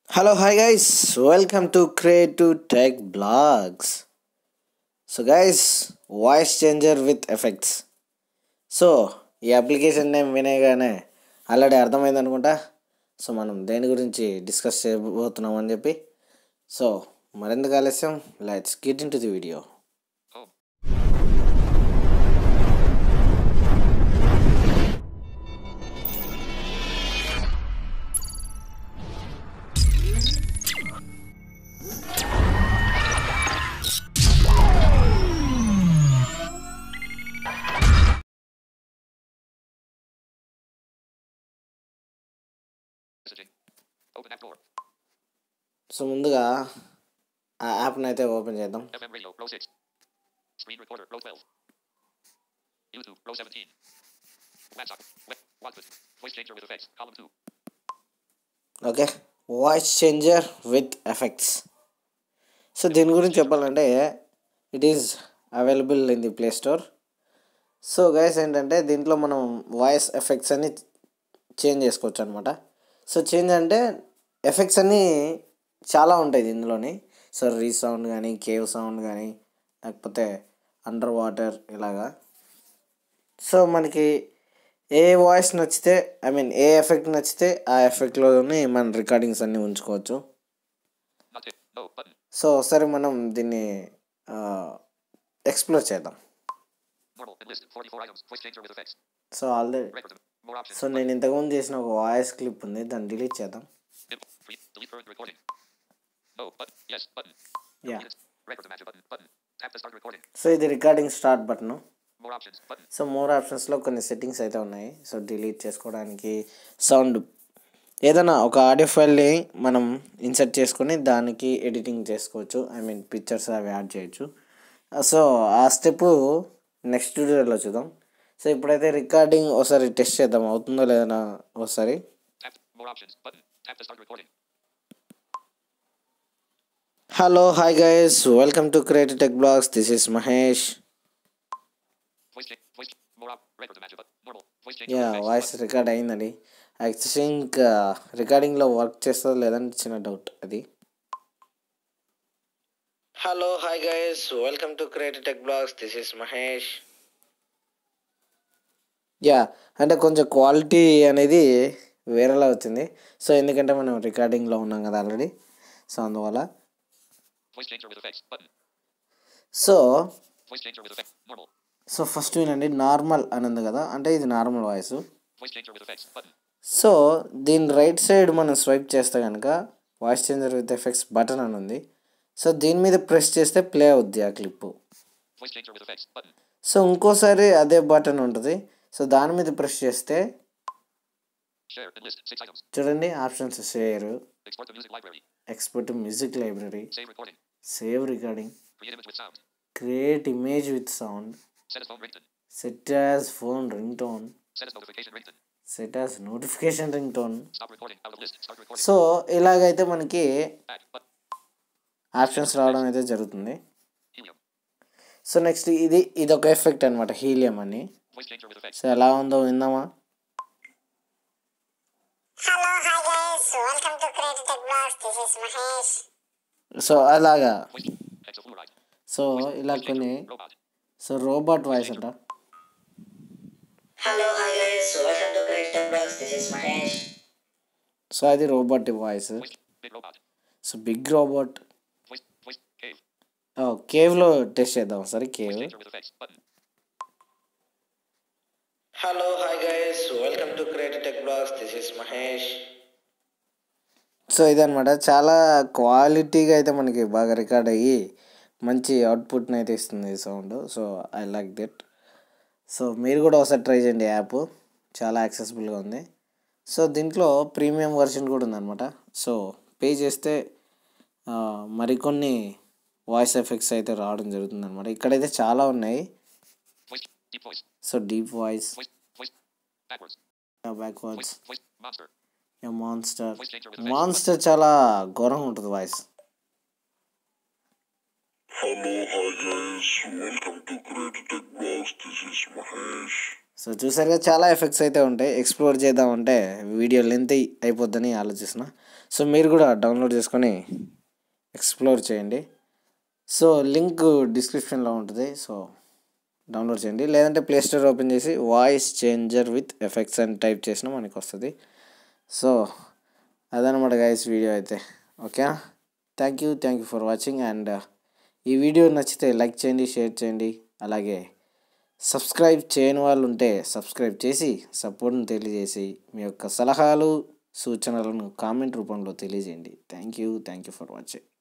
Hello, hi guys, welcome to Creative Tech Blogs. So guys voice changer with effects so ఈ application name వినేగానే already అర్థమైంది అనుకుంటా so మనం దేని గురించి డిస్కస్ చేయబోతున్నాం అని చెప్పి సో మరెందుకు ఆలస్యం let's get into the video Messaging. Open app door. So ముందుగా ఆ యాప్ని అయితే ఓపెన్ చేద్దాం FM radio. Row 6. Screen recorder. Row 12. YouTube. Row 17. WhatsApp. Web. WhatsApp. Voice changer with effects. Column 2. Okay voice changer with effects so దీని గురించి చెప్పాలంటే it is available in the play store so guys ఏంటంటే దీంట్లో మనం voice effects అన్ని change చేసుకోవచ్చు అనమాట so change అంటే ఎఫెక్ట్స్ అన్నీ చాలా ఉంటాయి ఇందులోని సో రీ సౌండ్ కానీ కేవ్ సౌండ్ కానీ లేకపోతే అండర్ వాటర్ ఇలాగా సో మనకి ఏ వాయిస్ నచ్చితే ఐ మీన్ ఏ ఎఫెక్ట్ నచ్చితే ఆ ఎఫెక్ట్లోనే మన రికార్డింగ్స్ అన్నీ ఉంచుకోవచ్చు Not it. No. Button. So ఒకసారి మనం దీన్ని ఎక్స్ప్లోర్ చేద్దాం Normal. And list. 44 items. Voice changer with effects. So already Record them. More options. So నేను ఇంతకుముందు చేసిన ఒక వాయిస్ క్లిప్ ఉంది దాన్ని డిలీట్ చేద్దాం Dim. Free. Delete current recording. No. Button. Yes. Button. Yeah. Delete. Record to match a button. Button. Tap to start recording. So ఇది recording start button More options. Button. So more ఆప్షన్స్లో కొన్ని settings అయితే ఉన్నాయి so delete చేసుకోవడానికి sound ఏదైనా ఒక audio ఫైల్ని మనం ఇన్సర్ట్ చేసుకొని దానికి ఎడిటింగ్ చేసుకోవచ్చు ఐ మీన్ పిక్చర్స్ అవి యాడ్ చేయొచ్చు సో ఆ స్టెప్ నెక్స్ట్ వీడియోలో చూద్దాం సో ఇప్పుడైతే రికార్డింగ్ ఒకసారి టెస్ట్ చేద్దాం అవుతుందో లేదో ఒకసారి Tap. More options. Button. Tap to start recording. Hello hi guys welcome to creative tech blogs this is Mahesh Voice change. Voice. More op. Record to match a button. Normal. Voice changer yeah with effects. Voice record అయిందండి I think రికార్డింగ్లో work చేస్తుందో లేదని చిన్న doubt అది hello hi guys welcome to creative tech blogs this is Mahesh yeah అంటే కొంచెం quality అనేది వేరేలా వచ్చింది సో ఎందుకంటే మనం రికార్డింగ్లో ఉన్నాం కదా ఆల్రెడీ సో అందువల్ల Voice changer with effects. Button. So Voice changer with effects. Normal. So first వినండి నార్మల్ అని ఉంది కదా అంటే ఇది normal voice Voice changer with effects. Button. So దీని రైట్ సైడ్ మనం స్వైప్ చేస్తే కనుక voice changer with effects button అని ఉంది సో దీని మీద ప్రెస్ చేస్తే ప్లే అవుద్ది ఆ clip Voice changer with effects. Button. So ఇంకోసారి అదే బటన్ ఉంటుంది సో దాని మీద ప్రెస్ చేస్తే Share and list. Six items. చూడండి options share Export to music library. Export music library Save recording. Save recording Create image with sound. Create image with sound Set as phone ringtone. Set as phone ringtone Set as notification ringtone. Set as notification ringtone Stop recording. Out of list. Start recording. So ఇలాగైతే మనకి Back. Button. Options రావడం అయితే జరుగుతుంది Helium. So next ఇది ఇది ఒక effect అనమాట helium అని Voice changer with effects. So ఎలా ఉందో విందామా Hello, hi guys. Welcome to Creative Tech Blogs. This is Mahesh. So అలాగా Voice. Hexafluoride. సో ఇలా Voice కొన్ని changer. Robot. So robot voice అంట Hello, hi guys. Welcome to Creative Blogs. This is Mahesh. So అది robot voice Voice. Big robot. So big robot Voice. Voice. Cave. కేవ్లో test చేద్దాం సరే Voice cave changer with effects. Button. Hello hi guys welcome to creative tech blogs this is Mahesh so ఇదనమాట చాలా క్వాలిటీగా అయితే మనకి బాగా రికార్డ్ అయ్యి మంచి అవుట్పుట్ని అయితే ఇస్తుంది ఈ sound so I like that so మీరు కూడా ఒకసారి ట్రై చేయండి యాప్ చాలా యాక్సెసిబుల్గా ఉంది సో దీంట్లో ప్రీమియం వర్షన్ కూడా ఉందన్నమాట సో పే చేస్తే ఆ, మరికొన్ని వాయిస్ ఎఫెక్ట్స్ అయితే రావడం జరుగుతుంది అనమాట ఇక్కడైతే చాలా ఉన్నాయి Voice. Deep voice. So deep voice Voice. Voice. Backwards. Backwards Voice. Voice. Monster. Monster Voice changer with effects. Monster చాలా ఘోరంగా ఉంటుంది voice Hello, hi guys. Welcome to Creative Tech Blogs. This is Mahesh. So చూసారుగా చాలా effects అయితే ఉంటాయి explore చేద్దామంటే video length అయిపోద్దని ఆలోచిస్తున్నా so మీరు కూడా డౌన్లోడ్ చేసుకొని ఎక్స్ప్లోర్ చేయండి సో లింక్ డిస్క్రిప్షన్లో ఉంటుంది సో డౌన్లోడ్ చేయండి లేదంటే ప్లే స్టోర్ ఓపెన్ చేసి వాయిస్ చేంజర్ విత్ ఎఫెక్ట్స్ అని టైప్ చేసినా మనకి వస్తుంది సో అదనమాట గైస్ వీడియో అయితే ఓకేనా thank you thank you for watching and ఈ వీడియో నచ్చితే లైక్ చేయండి షేర్ చేయండి అలాగే సబ్స్క్రైబ్ చేయని వాళ్ళు ఉంటే సబ్స్క్రైబ్ చేసి సపోర్ట్ని తెలియజేసి మీ యొక్క సలహాలు సూచనలను కామెంట్ రూపంలో తెలియజేయండి thank you thank you for watching